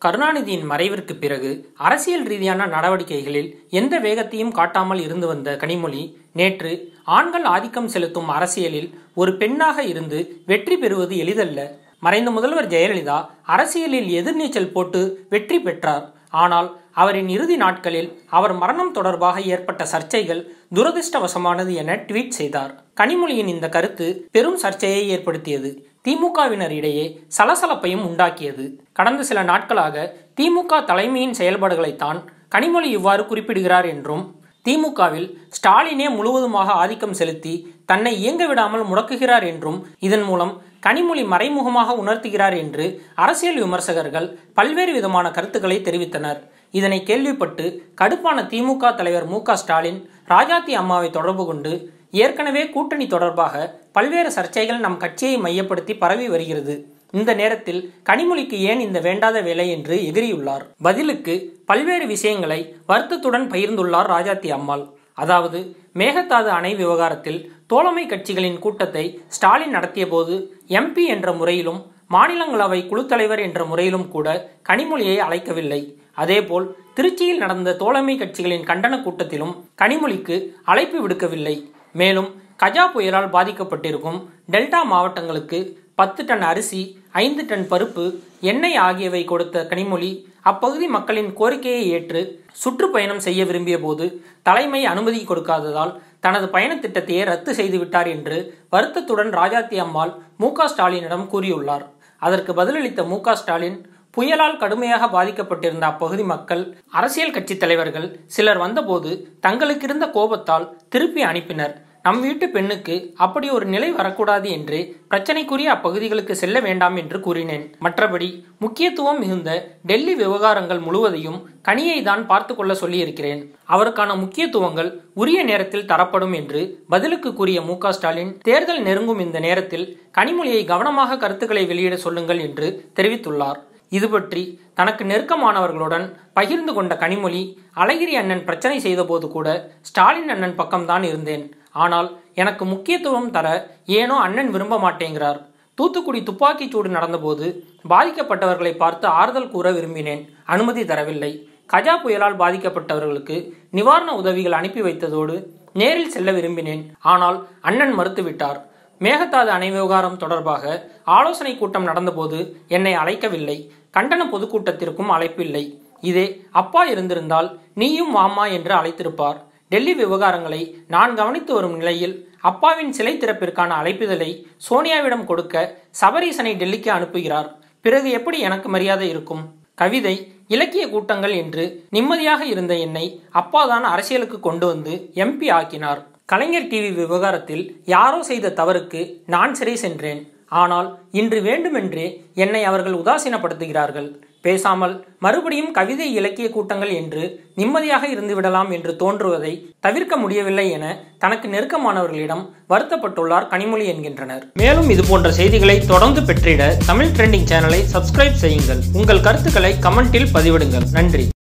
கருணாநிதியின் மறைவிற்கு பிறகு அரசியல் ரீதியான நடவடிக்கைகளில் எந்த வேகத்தையும் காட்டாமல் இருந்து வந்த கனிமொழி நேற்று ஆண்கள் ஆதிக்கம் செலுத்தும் அரசியலில் ஒரு பெண்ணாக இருந்து வெற்றி பெறுவது எளிதல்ல மறைந்த முதல்வர் ஜெயலலிதா அரசியலில் எதிர்நீச்சல் போட்டு வெற்றி பெற்றார் ஆனால் அவரின் இறுதி நாட்களில் அவர் மரணம் தொடர்பாக ஏற்பட்ட சர்ச்சைகள் துரதிர்ஷ்டவசமானது என ட்வீட் செய்தார் கனிமொழியின் இந்த கருத்து பெரும் சர்ச்சையை ஏற்படுத்தியது திமுகவினர் இடையே சலசலப்பையும் உண்டாக்கியது கடந்த சில நாட்களாக திமுக தலைமையின் செயல்பாடுகளைத்தான் கனிமொழி இவ்வாறு குறிப்பிடுகிறார் என்றும் திமுகவில் ஸ்டாலினே முழுவதுமாக ஆதிக்கம் செலுத்தி தன்னை இயங்க விடாமல் முடக்குகிறார் என்றும் இதன் மூலம் கனிமொழி மறைமுகமாக உணர்த்துகிறார் என்று அரசியல் விமர்சகர்கள் பல்வேறு விதமான கருத்துக்களை தெரிவித்தனர் இதனை கேள்விப்பட்டு கடுப்பான திமுக தலைவர் மு ஸ்டாலின் ராஜாத்தி அம்மாவை தொடர்பு கொண்டு ஏற்கனவே கூட்டணி தொடர்பாக பல்வேறு சர்ச்சைகள் நம் கட்சியை மையப்படுத்தி பரவி வருகிறது இந்த நேரத்தில் கனிமொழிக்கு ஏன் இந்த வேண்டாத வேலை என்று எதிரியுள்ளார் பதிலுக்கு பல்வேறு விஷயங்களை வருத்தத்துடன் பகிர்ந்துள்ளார் ராஜாத்தி அம்மாள் அதாவது மேகதாது அணை விவகாரத்தில் தோழமை கட்சிகளின் கூட்டத்தை ஸ்டாலின் நடத்திய போது எம்பி என்ற முறையிலும் மாநிலங்களவை குழு தலைவர் என்ற முறையிலும் கூட கனிமொழியை அழைக்கவில்லை அதேபோல் திருச்சியில் நடந்த தோழமை கட்சிகளின் கண்டன கூட்டத்திலும் கனிமொழிக்கு அழைப்பு விடுக்கவில்லை மேலும் கஜா புயலால் பாதிக்கப்பட்டிருக்கும் டெல்டா மாவட்டங்களுக்கு பத்து டன் அரிசி ஐந்து டன் பருப்பு எண்ணெய் ஆகியவை கொடுத்த கனிமொழி அப்பகுதி மக்களின் கோரிக்கையை ஏற்று சுற்றுப்பயணம் செய்ய விரும்பிய போது தலைமை அனுமதி கொடுக்காததால் தனது பயண திட்டத்தையே ரத்து செய்துவிட்டார் என்று வருத்தத்துடன் ராஜாத்தி அம்மாள் மு ஸ்டாலினிடம் கூறியுள்ளார் அதற்கு பதிலளித்த மு ஸ்டாலின் புயலால் கடுமையாக பாதிக்கப்பட்டிருந்த அப்பகுதி மக்கள் அரசியல் கட்சி தலைவர்கள் சிலர் வந்தபோது தங்களுக்கு இருந்த கோபத்தால் திருப்பி அனுப்பினர் நம் வீட்டு பெண்ணுக்கு அப்படி ஒரு நிலை வரக்கூடாது என்று பிரச்சனைக்குரிய அப்பகுதிகளுக்கு செல்ல வேண்டாம் என்று கூறினேன் மற்றபடி முக்கியத்துவம் மிகுந்த டெல்லி விவகாரங்கள் முழுவதையும் கனியை தான் பார்த்து கொள்ள சொல்லியிருக்கிறேன் அவருக்கான முக்கியத்துவங்கள் உரிய நேரத்தில் தரப்படும் என்று பதிலுக்கு கூறிய மு ஸ்டாலின் தேர்தல் நெருங்கும் இந்த நேரத்தில் கனிமொழியை கவனமாக கருத்துக்களை வெளியிட சொல்லுங்கள் என்று தெரிவித்துள்ளார் இது பற்றி தனக்கு நெருக்கமானவர்களுடன் பகிர்ந்து கொண்ட கனிமொழி அழகிரி அண்ணன் பிரச்சனை செய்தபோது கூட ஸ்டாலின் அண்ணன் பக்கம்தான் இருந்தேன் ஆனால் எனக்கு முக்கியத்துவம் தர ஏனோ அண்ணன் விரும்ப மாட்டேங்கிறார் தூத்துக்குடி துப்பாக்கிச் சூடு நடந்தபோது பாதிக்கப்பட்டவர்களை பார்த்து ஆறுதல் கூற விரும்பினேன் அனுமதி தரவில்லை கஜா புயலால் பாதிக்கப்பட்டவர்களுக்கு நிவாரண உதவிகள் அனுப்பி வைத்ததோடு நேரில் செல்ல விரும்பினேன் ஆனால் அண்ணன் மறுத்துவிட்டார் மேகதாது அணை விவகாரம் தொடர்பாக ஆலோசனை கூட்டம் நடந்தபோது என்னை அழைக்கவில்லை கண்டன பொதுக்கூட்டத்திற்கும் அழைப்பில்லை இதே அப்பா இருந்திருந்தால் நீயும் வாமா என்று அழைத்திருப்பார் டெல்லி விவகாரங்களை நான் கவனித்து வரும் நிலையில் அப்பாவின் சிலை திறப்பிற்கான அழைப்பிதழை சோனியாவிடம் கொடுக்க சபரீசனை டெல்லிக்கு அனுப்புகிறார் பிறகு எப்படி எனக்கு மரியாதை இருக்கும் கவிதை இலக்கிய கூட்டங்கள் என்று நிம்மதியாக இருந்த என்னை அப்பாதான் அரசியலுக்கு கொண்டு வந்து எம்பி ஆக்கினார் கலைஞர் டிவி விவகாரத்தில் யாரோ செய்த தவறுக்கு நான் சிறை சென்றேன் ஆனால் இன்று வேண்டுமென்றே என்னை அவர்கள் உதாசீனப்படுத்துகிறார்கள் பேசாமல் மறுபடியும் கவிதை இலக்கிய கூட்டங்கள் என்று நிம்மதியாக இருந்து விடலாம் என்று தோன்றுவதை தவிர்க்க முடியவில்லை என தனக்கு நெருக்கமானவர்களிடம் வருத்தப்பட்டுள்ளார் கனிமொழி என்கின்றனர் மேலும் இது போன்ற செய்திகளை தொடர்ந்து பெற்றிட தமிழ் ட்ரெண்டிங் சேனலை சப்ஸ்கிரைப் செய்யுங்கள் உங்கள் கருத்துக்களை கமெண்டில் பதிவிடுங்கள் நன்றி